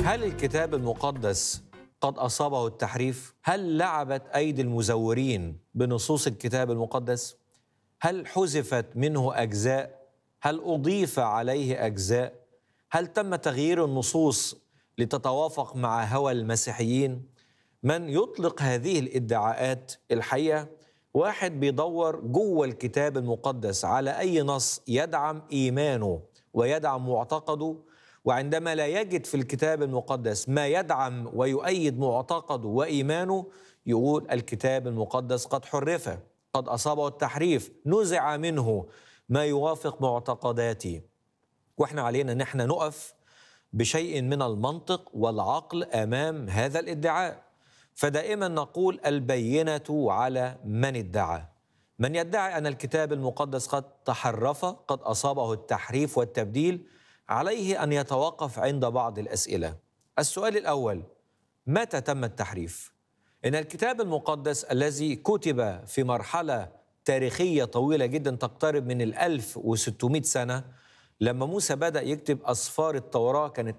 هل الكتاب المقدس قد أصابه التحريف؟ هل لعبت أيدي المزورين بنصوص الكتاب المقدس؟ هل حذفت منه أجزاء؟ هل أضيف عليه أجزاء؟ هل تم تغيير النصوص لتتوافق مع هوى المسيحيين؟ من يطلق هذه الادعاءات الحقيقة واحد بيدور جوه الكتاب المقدس على أي نص يدعم إيمانه ويدعم معتقده وعندما لا يجد في الكتاب المقدس ما يدعم ويؤيد معتقده وايمانه يقول الكتاب المقدس قد حرف قد اصابه التحريف نزع منه ما يوافق معتقداتي واحنا علينا ان احنا نقف بشيء من المنطق والعقل امام هذا الادعاء فدائما نقول البينه على من ادعى من يدعي ان الكتاب المقدس قد تحرف قد اصابه التحريف والتبديل عليه ان يتوقف عند بعض الاسئله. السؤال الاول متى تم التحريف؟ ان الكتاب المقدس الذي كتب في مرحله تاريخيه طويله جدا تقترب من ال 1600 سنه لما موسى بدا يكتب اسفار التوراه كانت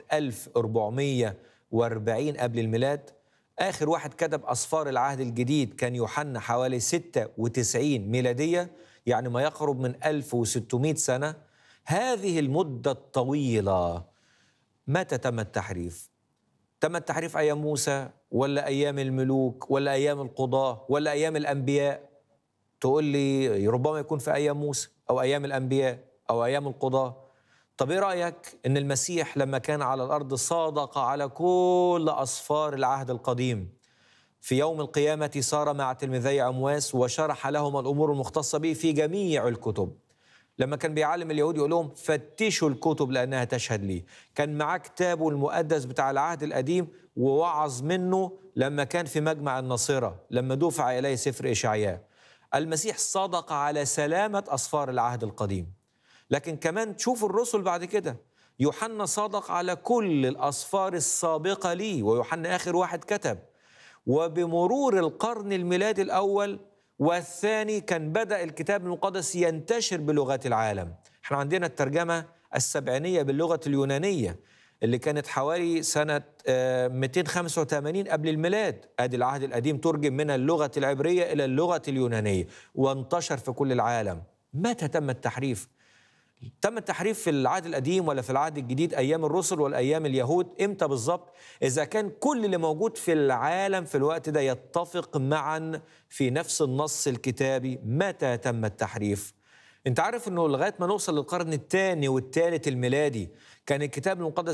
1440 قبل الميلاد اخر واحد كتب اسفار العهد الجديد كان يوحنا حوالي 96 ميلاديه يعني ما يقرب من 1600 سنه هذه المدة الطويلة متى تم التحريف؟ تم التحريف أيام موسى ولا أيام الملوك ولا أيام القضاة ولا أيام الأنبياء؟ تقول لي ربما يكون في أيام موسى أو أيام الأنبياء أو أيام القضاة طب إيه رأيك إن المسيح لما كان على الأرض صادق على كل أسفار العهد القديم في يوم القيامة صار مع تلميذي عمواس وشرح لهم الأمور المختصة به في جميع الكتب لما كان بيعلم اليهود يقول لهم فتشوا الكتب لانها تشهد لي كان معاه كتابه المقدس بتاع العهد القديم ووعظ منه لما كان في مجمع الناصره لما دفع اليه سفر اشعياء المسيح صدق على سلامه اسفار العهد القديم لكن كمان تشوفوا الرسل بعد كده يوحنا صادق على كل الاسفار السابقه لي ويوحنا اخر واحد كتب وبمرور القرن الميلادي الاول والثاني كان بدأ الكتاب المقدس ينتشر بلغات العالم احنا عندنا الترجمة السبعينية باللغة اليونانية اللي كانت حوالي سنة 285 قبل الميلاد ادي العهد القديم ترجم من اللغة العبرية إلى اللغة اليونانية وانتشر في كل العالم متى تم التحريف؟ تم التحريف في العهد القديم ولا في العهد الجديد ايام الرسل ولا ايام اليهود امتى بالظبط اذا كان كل اللي موجود في العالم في الوقت ده يتفق معا في نفس النص الكتابي متى تم التحريف انت عارف انه لغايه ما نوصل للقرن الثاني والثالث الميلادي كان الكتاب المقدس